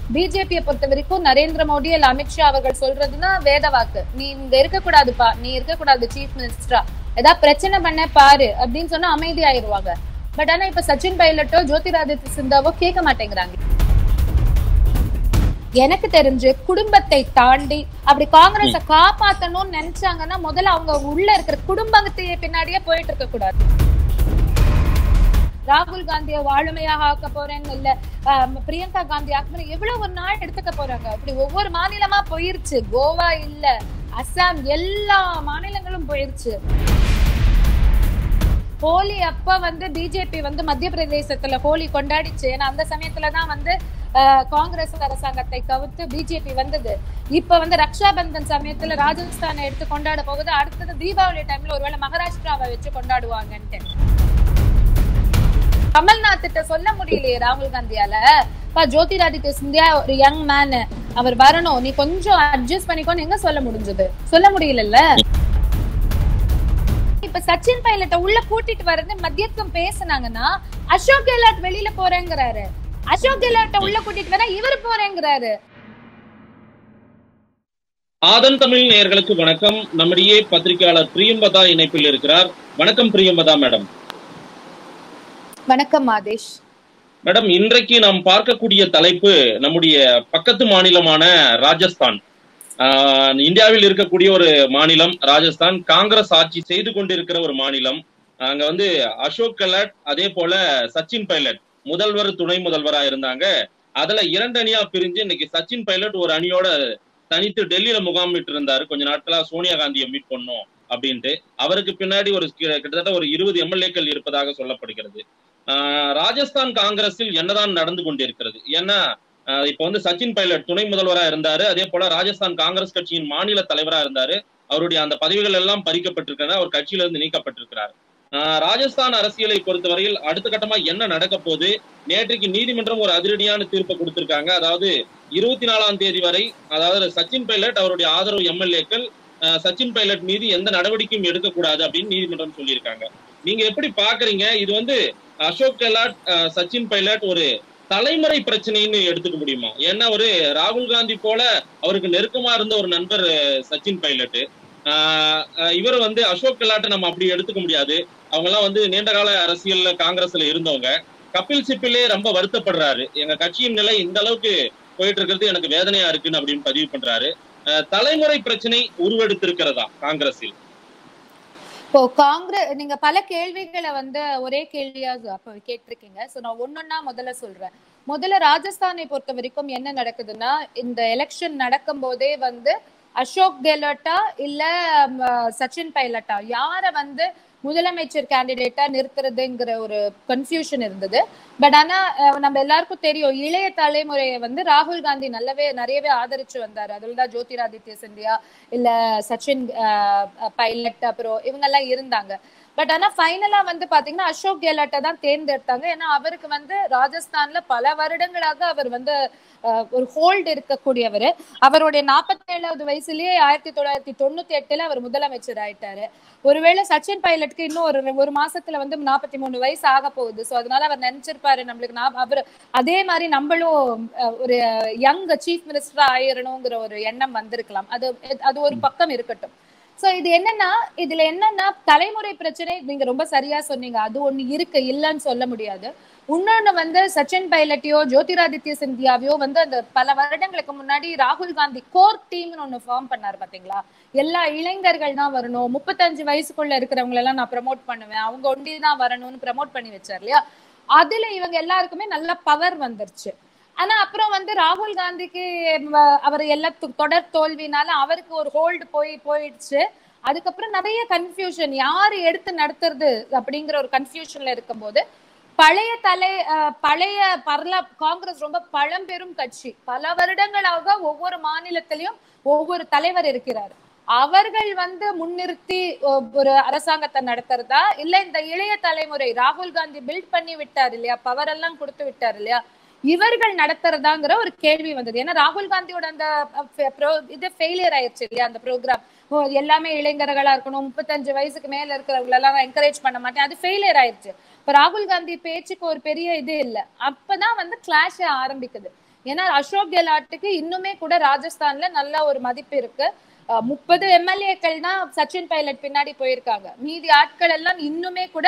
பிஜேபியை பொறுத்த வரைக்கும் நரேந்திர மோடி இல்ல அமித்ஷா அவர்கள் சொல்றதுன்னா வேத வாக்கு நீ இங்க இருக்க கூடாதுப்பா நீ இருக்க கூடாது சீஃப் மினிஸ்டரா ஏதாவது பிரச்சனை பண்ண பாரு அப்படின்னு சொன்னா அமைதி ஆயிருவாங்க பட் ஆனா இப்ப சச்சின் பைலட்டோ ஜோதிராதித்ய சிந்தாவோ கேட்க மாட்டேங்கிறாங்க எனக்கு தெரிஞ்சு குடும்பத்தை தாண்டி அப்படி காங்கிரஸ காப்பாத்தணும்னு நினைச்சாங்கன்னா முதல்ல அவங்க உள்ள இருக்கிற குடும்பத்தையே பின்னாடியே போயிட்டு இருக்க கூடாது ராகுல் காந்திய வாழுமையாக ஆக்க போறேன்னு இல்ல ஆஹ் பிரியங்கா காந்தி ஆக்க எவ்வளவு ஒரு நாள் எடுத்துக்க போறாங்க இப்படி ஒவ்வொரு மாநிலமா போயிருச்சு கோவா இல்ல அசாம் எல்லா மாநிலங்களும் போயிருச்சு ஹோலி அப்ப வந்து பிஜேபி வந்து மத்திய பிரதேசத்துல ஹோலி கொண்டாடிச்சு ஏன்னா அந்த சமயத்துலதான் வந்து ஆஹ், காங்கிரஸ் அரசாங்கத்தை கவுத்து பிஜேபி வந்தது இப்ப வந்து ரக்ஷாபந்தன் சமயத்துல ராஜஸ்தானை எடுத்து கொண்டாட போகுது அடுத்தது தீபாவளி டைம்ல ஒருவேளை மகாராஷ்டிராவை வச்சு கொண்டாடுவாங்கன்ட்டு கமல்நாத் கிட்ட சொல்ல முடியலையே ராகுல் காந்தியால பா ஜோதிராதித்ய சிந்தியா ஒரு யங் மேன் அவர் வரணும் நீ கொஞ்சம் அட்ஜஸ்ட் பண்ணிக்கோன்னு எங்க சொல்ல முடிஞ்சது சொல்ல முடியலல்ல இப்ப சச்சின் பைலட்ட உள்ள கூட்டிட்டு வரது மத்தியத்துவம் பேசுனாங்கன்னா அசோக் கெலாட் வெளியில போறேங்கிறாரு அசோக் கெலாட்ட உள்ள கூட்டிட்டு வர இவர் போறேங்கிறாரு ஆதன் தமிழ் நேயர்களுக்கு வணக்கம் நம்முடைய பத்திரிகையாளர் பிரியம்பதா இணைப்பில் இருக்கிறார் வணக்கம் பிரியம்பதா மேடம் வணக்கம் மாதேஷ் மேடம் இன்றைக்கு நாம் பார்க்கக்கூடிய தலைப்பு நம்முடைய பக்கத்து மாநிலமான ராஜஸ்தான் ஆஹ், இந்தியாவில் இருக்கக்கூடிய ஒரு மாநிலம் ராஜஸ்தான் காங்கிரஸ் ஆட்சி செய்து கொண்டிருக்கிற ஒரு மாநிலம் அங்க வந்து அசோக் கெலாட் அதே போல சச்சின் பைலட் முதல்வர் துணை முதல்வரா இருந்தாங்க அதுல இரண்டு அணியா பிரிஞ்சு இன்னைக்கு சச்சின் பைலட் ஒரு அணியோட தனித்து டெல்லியில முகாமிட்டு இருந்தாரு கொஞ்ச நாட்களா சோனியா காந்தியை மீட் பண்ணோம் அப்படின்ட்டு அவருக்கு பின்னாடி ஒரு கி- கிட்டத்தட்ட ஒரு இருபது எம்எல்ஏக்கள் இருப்பதாக சொல்லப்படுகிறது ஆஹ் ராஜஸ்தான் காங்கிரஸில் என்னதான் நடந்து கொண்டிருக்கிறது ஏன்னா ஆஹ் இப்ப வந்து சச்சின் பைலட் துணை முதல்வரா இருந்தாரு அதே போல ராஜஸ்தான் காங்கிரஸ் கட்சியின் மாநில தலைவரா இருந்தாரு அவருடைய அந்த பதவிகள் எல்லாம் பறிக்கப்பட்டிருக்கின்றன அவர் கட்சியில இருந்து நீக்கப்பட்டிருக்கிறார் ஆஹ் ராஜஸ்தான் அரசியலை பொறுத்தவரையில் அடுத்த கட்டமா என்ன நடக்க போகுது நேற்றைக்கு நீதிமன்றம் ஒரு அதிரடியான தீர்ப்பை கொடுத்திருக்காங்க அதாவது இருபத்தி நாலாம் தேதி வரை அதாவது சச்சின் பைலட் அவருடைய ஆதரவு எம்எல்ஏக்கள் சச்சின் பைலட் மீது எந்த நடவடிக்கையும் எடுக்கக்கூடாது அப்படின்னு நீதிமன்றம் சொல்லியிருக்காங்க நீங்க எப்படி பாக்குறீங்க இது வந்து அசோக் கெலாட் அஹ், சச்சின் பைலட் ஒரு தலைமுறை பிரச்சனைன்னு எடுத்துக்க முடியுமா ஏன்னா ஒரு ராகுல் காந்தி போல அவருக்கு நெருக்கமா இருந்த ஒரு நண்பர் அஹ், சச்சின் பைலட் இவர் வந்து அசோக் கெலாட்டை நம்ம அப்படி எடுத்துக்க முடியாது அவங்க எல்லாம் வந்து நீண்ட கால அரசியல்ல காங்கிரஸ்ல இருந்தவங்க கபில் சிப்பிலே ரொம்ப வருத்தப்படுறாரு எங்க கட்சியின் நிலை இந்த அளவுக்கு போயிட்டு இருக்கிறது எனக்கு வேதனையா இருக்குன்னு அப்படின்னு பதிவு பண்றாரு அஹ், தலைமுறை பிரச்சனை உருவெடுத்திருக்கிறதா காங்கிரஸில் இப்போ காங்கிரஸ் நீங்க பல கேள்விகளை வந்து ஒரே கேள்வியா அப்ப கேட்டிருக்கீங்க சோ நான் ஒன்னொன்னா முதல்ல சொல்றேன் முதல்ல ராஜஸ்தானை பொறுத்த வரைக்கும் என்ன நடக்குதுன்னா இந்த எலெக்ஷன் நடக்கும் போதே வந்து அசோக் கெலோட்டா இல்ல ம், சச்சின் பைலட்டா யார வந்து முதலமைச்சர் கேண்டிடேட்டா நிறுத்துறதுங்கிற ஒரு கன்ஃபியூஷன் இருந்தது பட் ஆனா அஹ், நம்ம எல்லாருக்கும் தெரியும் இளைய தலைமுறையை வந்து ராகுல் காந்தி நல்லாவே நிறையவே ஆதரிச்சு வந்தாரு அதுல தான் ஜோதிராதித்ய சிந்தியா இல்ல சச்சின் பைலட் அப்புறம் இவங்க எல்லாம் இருந்தாங்க பட் ஆனா ஃபைனலா வந்து பாத்தீங்கன்னா அசோக் கெலாட்டை தான் தேர்ந்தெடுத்தாங்க ஏன்னா அவருக்கு வந்து ராஜஸ்தான்ல பல வருடங்களாக அவர் வந்து அஹ், ஒரு ஹோல்டு இருக்கக்கூடியவர் அவருடைய நாற்பத்தி ஏழாவது வயசுலயே ஆயிரத்தி தொள்ளாயிரத்தி தொண்ணூத்தி எட்டுல அவர் முதலமைச்சர் ஆயிட்டாரு ஒருவேளை சச்சின் பைலட்க்கு இன்னும் ஒரு ஒரு மாசத்துல வந்து நாற்பத்தி மூணு வயசு ஆக போகுது சோ அதனால அவர் நினைச்சிருப்பாரு நம்மளுக்கு நான் அவர் அதே மாதிரி நம்மளும் அஹ், ஒரு யங் சீஃப் மினிஸ்டரா ஆயிரணுங்கிற ஒரு எண்ணம் வந்திருக்கலாம் அது அது ஒரு பக்கம் இருக்கட்டும் சோ இது என்னன்னா இதுல என்னன்னா தலைமுறை பிரச்சனை நீங்க ரொம்ப சரியா சொன்னீங்க அது ஒண்ணு இருக்கு இல்லைன்னு சொல்ல முடியாது இன்னொன்னு வந்து சச்சின் பைலட்டையோ ஜோதிராதித்ய சிந்தியாவையோ வந்து அந்த பல வருடங்களுக்கு முன்னாடி ராகுல் காந்தி கோர் டீம்னு ஒண்ணு ஃபார்ம் பண்ணாரு பாத்தீங்களா எல்லா இளைஞர்கள் தான் வரணும் முப்பத்தஞ்சு வயசுக்குள்ள இருக்கிறவங்க எல்லாம் நான் ப்ரமோட் பண்ணுவேன் அவங்க ஒண்டி தான் வரணும்னு ப்ரமோட் பண்ணி வச்சார் இல்லையா அதுல இவங்க எல்லாருக்குமே நல்ல பவர் வந்துருச்சு ஆனா அப்புறம் வந்து ராகுல் காந்திக்கு ம- அவர் எல்லா து- தொடர் தோல்வினால அவருக்கு ஒரு ஹோல்டு போய் போயிடுச்சு அதுக்கப்புறம் நிறைய கன்ஃபியூஷன் யாரு எடுத்து நடத்துறது அப்படிங்கிற ஒரு கன்ஃபியூஷன்ல இருக்கும்போது பழைய தலை அஹ், பழைய பரல காங்கிரஸ் ரொம்ப பழம்பெரும் கட்சி பல வருடங்களாக ஒவ்வொரு மாநிலத்திலையும் ஒவ்வொரு தலைவர் இருக்கிறார் அவர்கள் வந்து முன்னிறுத்தி ஒ- ஒரு அரசாங்கத்தை நடத்துறதா இல்ல இந்த இளைய தலைமுறை ராகுல் காந்தி பில்ட் பண்ணி விட்டார் இல்லையா பவர் எல்லாம் கொடுத்து விட்டார் இல்லையா இவர்கள் நடத்துறதாங்கிற ஒரு கேள்வி வந்தது ஏன்னா ராகுல் காந்தியோட அந்த அஹ், ஃபெ- pro- இது ஃபெயிலியர் ஆயிருச்சு இல்லையா அந்த ப்ரோக்ராம் எல்லாமே இளைஞர்களா இருக்கணும் முப்பத்தஞ்சு வயசுக்கு மேல இருக்கிறவங்க எல்லாம் என்கரேஜ் பண்ண மாட்டேன் அது ஃபெயிலியர் ஆயிருச்சு இப்ப ராகுல் காந்தி பேச்சுக்கு ஒரு பெரிய இது இல்ல அப்பதான் வந்து கிளாஷ் ஆரம்பிக்குது ஏன்னா அசோக் கெலாட்டுக்கு இன்னுமே கூட ராஜஸ்தான்ல நல்ல ஒரு மதிப்பு இருக்கு முப்பது எம்எல்ஏக்கள்னா சச்சின் பைலட் பின்னாடி போயிருக்காங்க மீதி ஆட்கள் எல்லாம் இன்னுமே கூட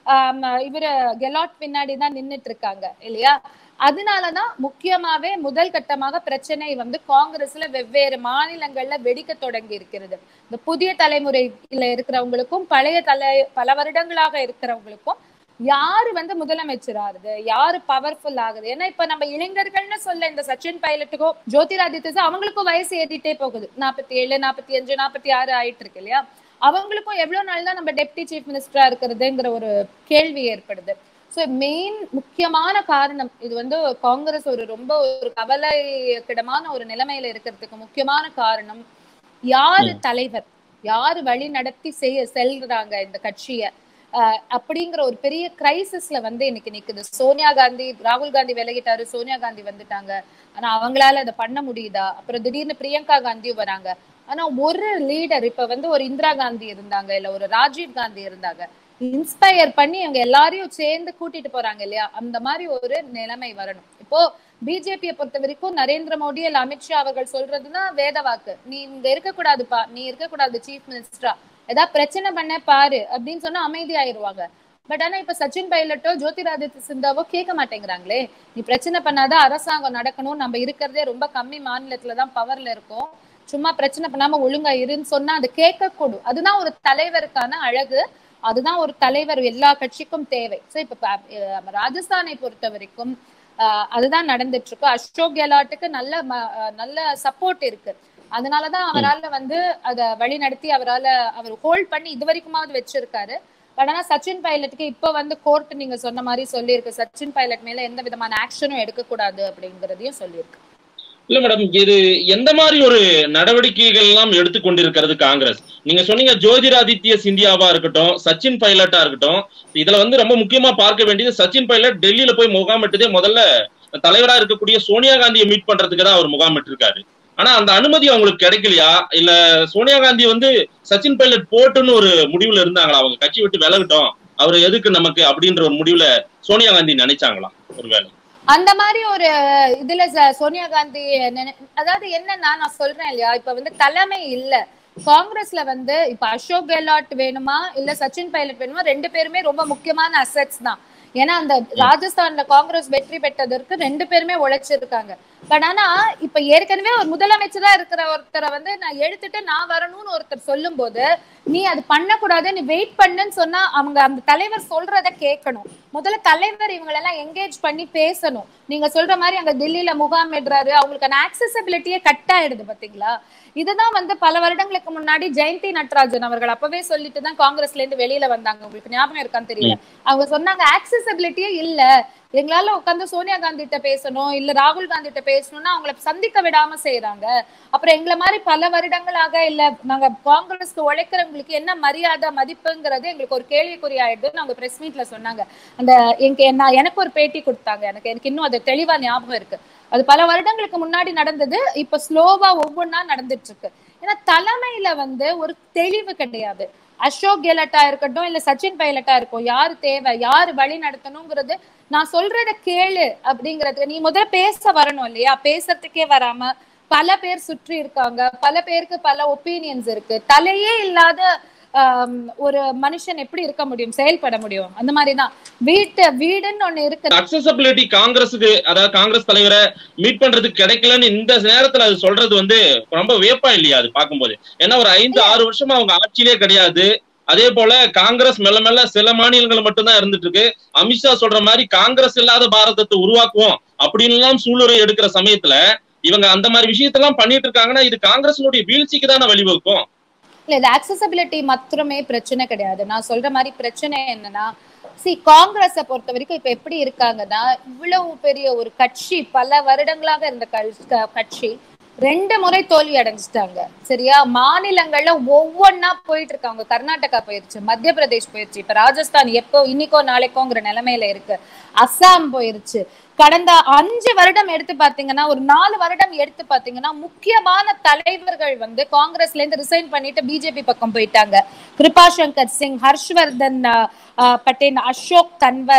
இவரு கெலாட் பின்னாடி தான் நின்னுட்டு இருக்காங்க இல்லையா அதனாலதான் முக்கியமாவே முதல் கட்டமாக பிரச்சனை வந்து காங்கிரஸ்ல வெவ்வேறு மாநிலங்கள்ல வெடிக்க தொடங்கி இருக்கிறது இந்த புதிய தலைமுறையில இருக்கிறவங்களுக்கும் பழைய தலை பல வருடங்களாக இருக்கிறவங்களுக்கும் யாரு வந்து முதலமைச்சர் ஆகுது யாரு பவர்ஃபுல் ஆகுது ஏன்னா இப்ப நம்ம இளைஞர்கள்னு சொல்ல இந்த சச்சின் பைலட்டுக்கோ ஜோதிராதித்யா அவங்களுக்கும் வயசு ஏறிட்டே போகுது நாற்பத்தி ஏழு நாற்பத்தி அஞ்சு நாற்பத்தி ஆறு ஆயிட்டு இருக்கு இல்லையா அவங்களுக்கும் எவ்வளவு நாள் தான் நம்ம டெப்டி சீஃப் மினிஸ்டரா இருக்கிறதுங்கிற ஒரு கேள்வி ஏற்படுது ஸோ மெயின் முக்கியமான காரணம் இது வந்து காங்கிரஸ் ஒரு ரொம்ப ஒரு கவலைக்கிடமான ஒரு நிலைமையில இருக்கிறதுக்கு முக்கியமான காரணம் யாரு தலைவர் யாரு வழி நடத்தி செய்ய செல்றாங்க இந்த கட்சிய அப்படிங்கிற ஒரு பெரிய கிரைசிஸ்ல வந்து இன்னைக்கு நிக்குது சோனியா காந்தி ராகுல் காந்தி விலகிட்டாரு சோனியா காந்தி வந்துட்டாங்க ஆனா அவங்களால அதை பண்ண முடியுதா அப்புறம் திடீர்னு பிரியங்கா காந்தியும் வராங்க ஆனா ஒரு லீடர் இப்ப வந்து ஒரு இந்திரா காந்தி இருந்தாங்க இல்ல ஒரு ராஜீவ் காந்தி இருந்தாங்க இன்ஸ்பயர் பண்ணி அவங்க எல்லாரையும் சேர்ந்து கூட்டிட்டு போறாங்க இல்லையா அந்த மாதிரி ஒரு நிலைமை வரணும் இப்போ பிஜேபியை பொறுத்த வரைக்கும் நரேந்திர மோடி இல்ல அமித்ஷா அவர்கள் சொல்றதுதான் வேத வாக்கு நீ இங்க இருக்கக்கூடாதுப்பா நீ இருக்கக்கூடாது சீஃப் மினிஸ்டரா ஏதாவது பிரச்சனை பண்ண பாரு அப்படின்னு சொன்னா அமைதி ஆயிருவாங்க பட் ஆனா இப்ப சச்சின் பைலட்டோ ஜோதிராதித்ய சிந்தாவோ கேட்க மாட்டேங்கிறாங்களே நீ பிரச்சனை பண்ணாதான் அரசாங்கம் நடக்கணும் நம்ம இருக்கிறதே ரொம்ப கம்மி மாநிலத்துலதான் பவர்ல இருக்கோம் சும்மா பிரச்சனை பண்ணாம ஒழுங்கா இருன்னு சொன்னா அது கேட்கக்கூடும் அதுதான் ஒரு தலைவருக்கான அழகு அதுதான் ஒரு தலைவர் எல்லா கட்சிக்கும் தேவை சோ இப்ப ராஜஸ்தானை பொறுத்த வரைக்கும் அதுதான் நடந்துட்டு இருக்கு அசோக் கெலாட்டுக்கு நல்ல நல்ல சப்போர்ட் இருக்கு அதனாலதான் அவரால் வந்து அத வழி நடத்தி அவரால் அவர் ஹோல்ட் பண்ணி இது வரைக்குமாவது வச்சிருக்காரு பட் ஆனா சச்சின் பைலட்டுக்கு இப்ப வந்து கோர்ட் நீங்க சொன்ன மாதிரி சொல்லியிருக்கு சச்சின் பைலட் மேல எந்த விதமான ஆக்ஷனும் எடுக்கக்கூடாது அப்படிங்கறதையும் சொல்லியிருக்கு இல்ல மேடம் இது எந்த மாதிரி ஒரு நடவடிக்கைகள் எல்லாம் எடுத்துக்கொண்டிருக்கிறது காங்கிரஸ் நீங்க சொன்னீங்க ஜோதிராதித்ய சிந்தியாவா இருக்கட்டும் சச்சின் பைலட்டா இருக்கட்டும் இதுல வந்து ரொம்ப முக்கியமா பார்க்க வேண்டியது சச்சின் பைலட் டெல்லியில போய் முகாமிட்டதே முதல்ல தலைவரா இருக்கக்கூடிய சோனியா காந்தியை மீட் பண்றதுக்கு தான் அவர் முகாமிட்டு இருக்காரு ஆனா அந்த அனுமதி அவங்களுக்கு கிடைக்கலையா இல்ல சோனியா காந்தி வந்து சச்சின் பைலட் போட்டுன்னு ஒரு முடிவுல இருந்தாங்களா அவங்க கட்சி விட்டு விலகட்டும் அவர் எதுக்கு நமக்கு அப்படின்ற ஒரு முடிவுல சோனியா காந்தி நினைச்சாங்களா ஒருவேளை அந்த மாதிரி ஒரு இதுல சோனியா காந்தி அதாவது என்னன்னா நான் சொல்றேன் இல்லையா இப்ப வந்து தலைமை இல்ல காங்கிரஸ்ல வந்து இப்ப அசோக் கெலாட் வேணுமா இல்ல சச்சின் பைலட் வேணுமா ரெண்டு பேருமே ரொம்ப முக்கியமான அசெட்ஸ் தான் ஏன்னா அந்த ராஜஸ்தான்ல காங்கிரஸ் வெற்றி பெற்றதற்கு ரெண்டு பேருமே உழைச்சிருக்காங்க பட் ஆனா இப்ப ஏற்கனவே ஒரு முதலமைச்சரா இருக்கிற ஒருத்தரை வந்து நான் எடுத்துட்டு நான் வரணும்னு ஒருத்தர் சொல்லும் போது நீ அது பண்ணக்கூடாது நீ வெயிட் பண்ணுன்னு சொன்னா அவங்க அந்த தலைவர் சொல்றத கேட்கணும் முதல்ல தலைவர் இவங்களெல்லாம் என்கேஜ் பண்ணி பேசணும் நீங்க சொல்ற மாதிரி அங்க டெல்லியில முகாமிடுறாரு அவங்களுக்கான ஆக்சசபிலிட்டியே கட் ஆயிடுது பாத்தீங்களா இதுதான் வந்து பல வருடங்களுக்கு முன்னாடி ஜெயந்தி நட்ராஜன் அவர்கள் அப்பவே சொல்லிட்டு தான் காங்கிரஸ்ல இருந்து வெளியில வந்தாங்க உங்களுக்கு ஞாபகம் இருக்கான்னு தெரியல அவங்க சொன்னாங்க ஆக்சசபிலிட்டியே இல்ல எங்களால உட்காந்து சோனியா காந்தி கிட்ட பேசணும் இல்ல ராகுல் காந்தி கிட்ட பேசணும்னா அவங்கள சந்திக்க விடாம செய்யறாங்க அப்புறம் எங்களை மாதிரி பல வருடங்களாக இல்ல நாங்க காங்கிரஸ்க்கு உழைக்கிறவங்களுக்கு என்ன மரியாதை மதிப்புங்கிறது எங்களுக்கு ஒரு கேள்விக்குறி ஆயிடுதுன்னு அவங்க பிரஸ் மீட்ல சொன்னாங்க அந்த எங்க நான் எனக்கு ஒரு பேட்டி கொடுத்தாங்க எனக்கு எனக்கு இன்னும் அது தெளிவா ஞாபகம் இருக்கு அது பல வருடங்களுக்கு முன்னாடி நடந்தது இப்ப ஸ்லோவா ஒவ்வொன்னா நடந்துட்டு இருக்கு ஏன்னா தலைமையில வந்து ஒரு தெளிவு கிடையாது அசோக் கெலட்டா இருக்கட்டும் இல்ல சச்சின் பைலட்டா இருக்கும் யாரு தேவை யாரு வழி நடத்தணுங்கிறது நான் சொல்றத கேளு அப்படிங்கறது நீ முதல்ல பேச வரணும் இல்லையா பேசுறதுக்கே வராம பல பேர் சுற்றி இருக்காங்க பல பேருக்கு பல ஒப்பீனியன்ஸ் இருக்கு தலையே இல்லாத ஒரு மனுஷன் எப்படி இருக்க முடியும் செயல்பட முடியும் அந்த மாதிரிதான் வீட்டு வீடுன்னு ஒண்ணு இருக்கு அக்சசபிலிட்டி காங்கிரஸுக்கு அதாவது காங்கிரஸ் தலைவரை மீட் பண்றதுக்கு கிடைக்கலன்னு இந்த நேரத்துல அது சொல்றது வந்து ரொம்ப வேப்பா இல்லையா அது பார்க்கும்போது ஏன்னா ஒரு ஐந்து ஆறு வருஷமா அவங்க ஆட்சியிலே கிடையாது அதே போல காங்கிரஸ் மெல்ல மெல்ல சில மாநிலங்கள் மட்டும்தான் இருந்துட்டு இருக்கு அமித்ஷா சொல்ற மாதிரி காங்கிரஸ் இல்லாத பாரதத்தை உருவாக்குவோம் அப்படின்னு எல்லாம் சூளுரை எடுக்கிற சமயத்துல இவங்க அந்த மாதிரி விஷயத்தெல்லாம் பண்ணிட்டு இருக்காங்கன்னா இது காங்கிரஸினுடைய வீழ்ச்சிக்கு தானே வழிவகுக்கும் இல்ல இது ஆக்சசபிலிட்டி மாத்திரமே பிரச்சனை கிடையாது நான் சொல்ற மாதிரி பிரச்சனை என்னன்னா சி காங்கிரஸ பொறுத்த வரைக்கும் இப்ப எப்படி இருக்காங்கன்னா இவ்வளவு பெரிய ஒரு கட்சி பல வருடங்களாக இருந்த கட்சி ரெண்டு முறை தோல்வி அடைஞ்சிட்டாங்க சரியா மாநிலங்கள்ல ஒவ்வொன்னா போயிட்டு இருக்காங்க கர்நாடகா போயிருச்சு மத்திய பிரதேஷ் போயிருச்சு இப்ப ராஜஸ்தான் எப்போ இன்னைக்கோ நாளைக்கோங்கிற நிலைமையில இருக்கு அஸ்ஸாம் போயிருச்சு கடந்த அஞ்சு வருடம் எடுத்து பாத்தீங்கன்னா ஒரு நாலு வருடம் எடுத்து பாத்தீங்கன்னா முக்கியமான தலைவர்கள் வந்து காங்கிரஸ்ல இருந்து ரிசைன் பண்ணிட்டு பிஜேபி பக்கம் போயிட்டாங்க கிருபா சங்கர் சிங் ஹர்ஷ்வர்தன் பட்டேல் அசோக் கன்வர்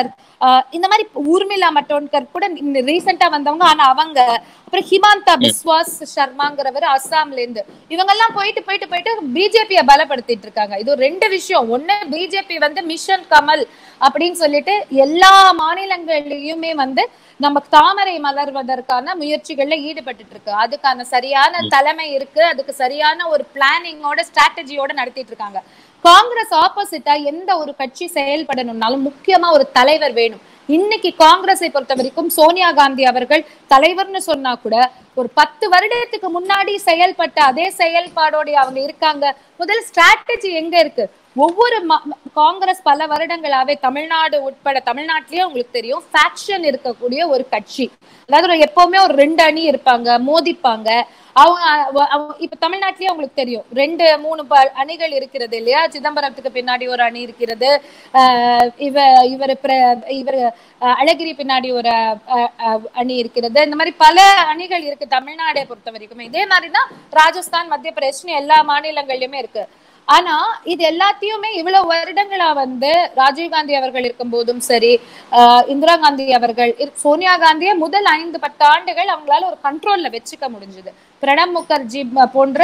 ஆஹ் இந்த மாதிரி ஊர்மிளா மட்டோன்கர் கூட ரீசெண்டா வந்தவங்க ஆனா அவங்க அப்புறம் ஹிமாந்தா பிஸ்வாஸ் சர்மாங்கிறவர் அஸ்ஸாம்ல இருந்து இவங்க எல்லாம் போயிட்டு போயிட்டு போயிட்டு பிஜேபியை பலப்படுத்திட்டு இருக்காங்க இது ஒரு ரெண்டு விஷயம் ஒண்ணு பிஜேபி வந்து மிஷன் கமல் அப்படின்னு சொல்லிட்டு எல்லா மாநிலங்கள்லயுமே வந்து நம்ம தாமரை மலர்வதற்கான முயற்சிகள்ல ஈடுபட்டு இருக்கு அதுக்கான சரியான தலைமை இருக்கு அதுக்கு சரியான ஒரு பிளானிங்கோட ஸ்ட்ராட்டஜியோட நடத்திட்டு இருக்காங்க காங்கிரஸ் ஆப்போசிட்டா எந்த ஒரு கட்சி செயல்படணும்னாலும் முக்கியமா ஒரு தலைவர் வேணும் இன்னைக்கு காங்கிரஸை பொறுத்த வரைக்கும் சோனியா காந்தி அவர்கள் தலைவர்னு சொன்னா கூட ஒரு பத்து வருடத்துக்கு முன்னாடி செயல்பட்ட அதே செயல்பாடோட அவங்க இருக்காங்க முதல் ஸ்ட்ராட்டஜி எங்க இருக்கு ஒவ்வொரு காங்கிரஸ் பல வருடங்களாவே தமிழ்நாடு உட்பட தமிழ்நாட்டிலேயே உங்களுக்கு தெரியும் ஃபேக்ஷன் இருக்கக்கூடிய ஒரு கட்சி அதாவது எப்பவுமே ஒரு ரெண்டு அணி இருப்பாங்க மோதிப்பாங்க அவங்க இப்ப தமிழ்நாட்டிலேயே உங்களுக்கு தெரியும் ரெண்டு மூணு அணிகள் இருக்கிறது இல்லையா சிதம்பரத்துக்கு பின்னாடி ஒரு அணி இருக்கிறது இவ இவர் இவர் அழகிரி பின்னாடி ஒரு அணி இருக்கிறது இந்த மாதிரி பல அணிகள் இருக்கு தமிழ்நாடை பொறுத்த வரைக்கும் இதே மாதிரிதான் ராஜஸ்தான் மத்திய பிரதேஷ் எல்லா மாநிலங்கள்லயுமே இருக்கு ஆனா இது எல்லாத்தையுமே இவ்வளவு வருடங்களா வந்து ராஜீவ்காந்தி அவர்கள் இருக்கும் போதும் சரி இந்திரா காந்தி அவர்கள் சோனியா காந்தியை முதல் ஐந்து பத்து ஆண்டுகள் அவங்களால ஒரு கண்ட்ரோல்ல வச்சுக்க முடிஞ்சது பிரணப் முகர்ஜி போன்ற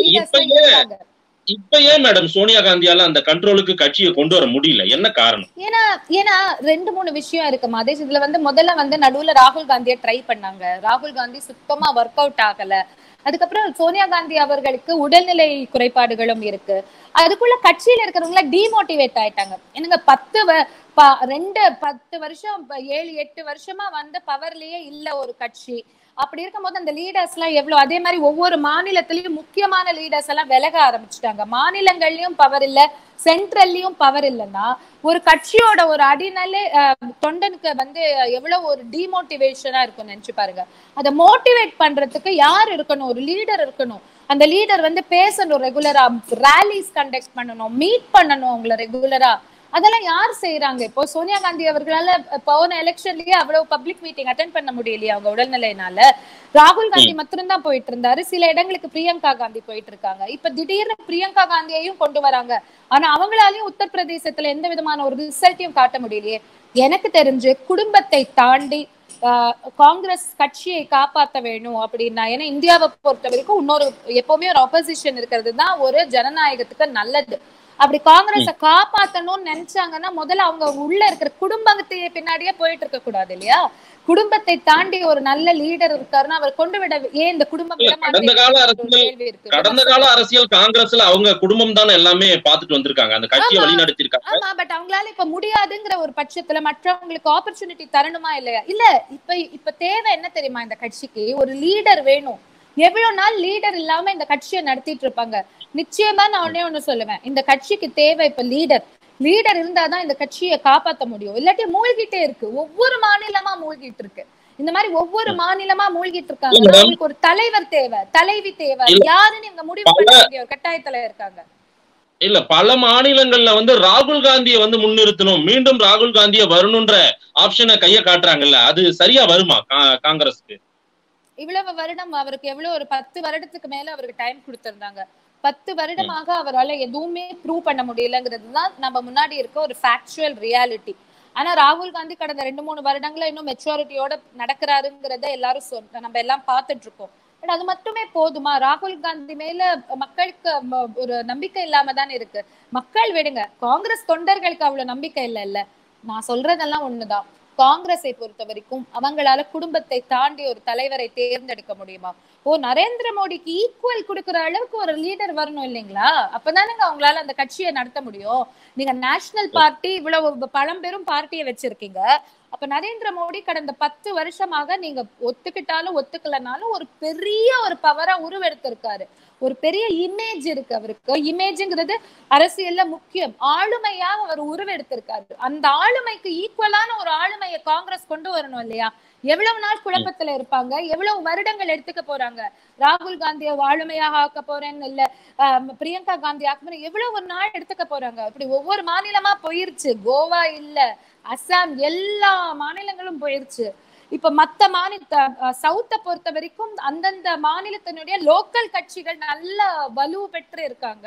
இப்ப ஏன் மேடம் சோனியா காந்தியால அந்த கண்ட்ரோலுக்கு கட்சியை கொண்டு வர முடியல என்ன காரணம் ஏன்னா ஏன்னா ரெண்டு மூணு விஷயம் இருக்கு மாதேஷ் இதுல வந்து முதல்ல வந்து நடுவுல ராகுல் காந்தியை ட்ரை பண்ணாங்க ராகுல் காந்தி சுத்தமா ஒர்க் அவுட் ஆகல அதுக்கப்புறம் சோனியா காந்தி அவர்களுக்கு உடல்நிலை குறைபாடுகளும் இருக்கு அதுக்குள்ள கட்சியில இருக்கிறவங்கள டிமோட்டிவேட் ஆயிட்டாங்க எனக்கு பத்து ரெண்டு பத்து வருஷம் ஏழு எட்டு வருஷமா வந்து பவர்லயே இல்ல ஒரு கட்சி அப்படி இருக்கும்போது அந்த லீடர்ஸ் எல்லாம் எவ்வளவு அதே மாதிரி ஒவ்வொரு மாநிலத்திலயும் முக்கியமான லீடர்ஸ் எல்லாம் விலக ஆரம்பிச்சுட்டாங்க மாநிலங்கள்லயும் பவர் இல்ல சென்ட்ரல்லயும் பவர் இல்லைன்னா ஒரு கட்சியோட ஒரு அடிநிலை தொண்டனுக்கு வந்து எவ்வளவு ஒரு டிமோட்டிவேஷனா இருக்கும் நினைச்சு பாருங்க அதை மோட்டிவேட் பண்றதுக்கு யார் இருக்கணும் ஒரு லீடர் இருக்கணும் அந்த லீடர் வந்து பேசணும் ரெகுலரா ரேலிஸ் கண்டக்ட் பண்ணணும் மீட் பண்ணணும் அவங்கள ரெகுலரா அதெல்லாம் யார் செய்யறாங்க இப்போ சோனியா காந்தி அவர்களால போன எலெக்ஷன்லயே அவ்வளவு பப்ளிக் மீட்டிங் அட்டன் பண்ண முடியலையே அவங்க உடல்நிலையினால ராகுல் காந்தி மட்டும்தான் போயிட்டு இருந்தாரு சில இடங்களுக்கு பிரியங்கா காந்தி போயிட்டு இருக்காங்க இப்ப திடீர்னு பிரியங்கா காந்தியையும் கொண்டு வராங்க ஆனா அவங்களாலையும் உத்தரப்பிரதேசத்துல எந்த விதமான ஒரு ரிசல்ட்டையும் காட்ட முடியலையே எனக்கு தெரிஞ்சு குடும்பத்தை தாண்டி காங்கிரஸ் கட்சியை காப்பாற்ற வேணும் அப்படின்னா ஏன்னா இந்தியாவை பொறுத்த வரைக்கும் இன்னொரு எப்பவுமே ஒரு ஆப்போசிஷன் இருக்கிறது தான் ஒரு ஜனநாயகத்துக்கு நல்லது அப்படி காங்கிரஸ காப்பாத்தணும்னு நினைச்சாங்கன்னா முதல்ல அவங்க உள்ள இருக்கிற குடும்பத்தை பின்னாடியே போயிட்டு இருக்க கூடாது இல்லையா குடும்பத்தை தாண்டி ஒரு நல்ல லீடர் இருக்காருன்னா அவர் கொண்டு விட ஏன் இந்த குடும்பம் கடந்த கால அரசியல் கடந்த கால அரசியல் காங்கிரஸ்ல அவங்க குடும்பம் தானே எல்லாமே பாத்துட்டு வந்திருக்காங்க அந்த கட்சியை வழி நடத்திருக்காங்க ஆமா பட் அவங்களால இப்ப முடியாதுங்கிற ஒரு பட்சத்துல மற்றவங்களுக்கு ஆப்பர்ச்சுனிட்டி தரணுமா இல்லையா இல்ல இப்ப இப்ப தேவை என்ன தெரியுமா இந்த கட்சிக்கு ஒரு லீடர் வேணும் எவ்வளவு நாள் லீடர் இல்லாம இந்த கட்சியை நடத்திட்டு இருப்பாங்க நிச்சயமா நான் ஒன்னே ஒண்ணு சொல்லுவேன் இந்த கட்சிக்கு தேவை இப்ப லீடர் லீடர் இருந்தாதான் இந்த கட்சியை காப்பாத்த முடியும் இல்லாட்டி மூழ்கிட்டே இருக்கு ஒவ்வொரு மாநிலமா மூழ்கிட்டு இருக்கு இந்த மாதிரி ஒவ்வொரு மாநிலமா மூழ்கிட்டு இருக்காங்க அவங்களுக்கு ஒரு தலைவர் தேவை தலைவி தேவை யாருன்னு இவங்க முடிவு பண்ண வேண்டிய ஒரு கட்டாயத்துல இருக்காங்க இல்ல பல மாநிலங்கள்ல வந்து ராகுல் காந்தியை வந்து முன்னிறுத்தணும் மீண்டும் ராகுல் காந்தியை வரணும்ன்ற ஆப்ஷனை கைய காட்டுறாங்கல்ல அது சரியா வருமா காங்கிரஸ்க்கு இவ்வளவு வருடம் அவருக்கு எவ்வளவு ஒரு பத்து வருடத்துக்கு மேல அவருக்கு டைம் கொடுத்திருந்தாங்க பத்து வருடமாக அவரால் எதுவுமே ப்ரூவ் பண்ண முடியலங்கிறது தான் நம்ம முன்னாடி இருக்க ஒரு ஃபேக்சுவல் ரியாலிட்டி ஆனா ராகுல் காந்தி கடந்த ரெண்டு மூணு வருடங்களா இன்னும் மெச்சூரிட்டியோட நடக்கிறாருங்கிறத எல்லாரும் சொல் நம்ம எல்லாம் பார்த்துட்டு இருக்கோம் பட் அது மட்டுமே போதுமா ராகுல் காந்தி மேல மக்களுக்கு ஒரு நம்பிக்கை இல்லாம தானே இருக்கு மக்கள் விடுங்க காங்கிரஸ் தொண்டர்களுக்கு அவ்வளவு நம்பிக்கை இல்ல இல்ல நான் சொல்றதெல்லாம் ஒண்ணுதான் காங்கிரஸை பொறுத்த வரைக்கும் அவங்களால குடும்பத்தை தாண்டி ஒரு தலைவரை தேர்ந்தெடுக்க முடியுமா ஓ நரேந்திர மோடிக்கு ஈக்குவல் கொடுக்குற அளவுக்கு ஒரு லீடர் வரணும் இல்லைங்களா அப்பதானங்க அவங்களால அந்த கட்சியை நடத்த முடியும் நீங்க நேஷனல் பார்ட்டி இவ்வளவு பழம்பெரும் பார்ட்டியை வச்சிருக்கீங்க அப்ப நரேந்திர மோடி கடந்த பத்து வருஷமாக நீங்க ஒத்துக்கிட்டாலும் ஒத்துக்கலனாலும் ஒரு பெரிய ஒரு பவரா உருவெடுத்திருக்காரு ஒரு பெரிய இமேஜ் இருக்கு அவருக்கு இமேஜ்ங்கிறது அரசியல்ல முக்கியம் ஆளுமையாக அவர் உருவெடுத்திருக்காரு அந்த ஆளுமைக்கு ஈக்குவலான ஒரு ஆளுமையை காங்கிரஸ் கொண்டு வரணும் இல்லையா எவ்வளவு நாள் குழப்பத்துல இருப்பாங்க எவ்வளவு வருடங்கள் எடுத்துக்க போறாங்க ராகுல் காந்தியை ஆளுமையாக ஆக்க போறேன்னு இல்ல பிரியங்கா காந்தி ஆக்க போறேன் எவ்வளவு ஒரு நாள் எடுத்துக்க போறாங்க அப்படி ஒவ்வொரு மாநிலமா போயிருச்சு கோவா இல்ல அசாம் எல்லா மாநிலங்களும் போயிருச்சு இப்ப மத்த மாநில சவுத்த பொறுத்த வரைக்கும் அந்தந்த மாநிலத்தினுடைய லோக்கல் கட்சிகள் நல்ல வலு பெற்று இருக்காங்க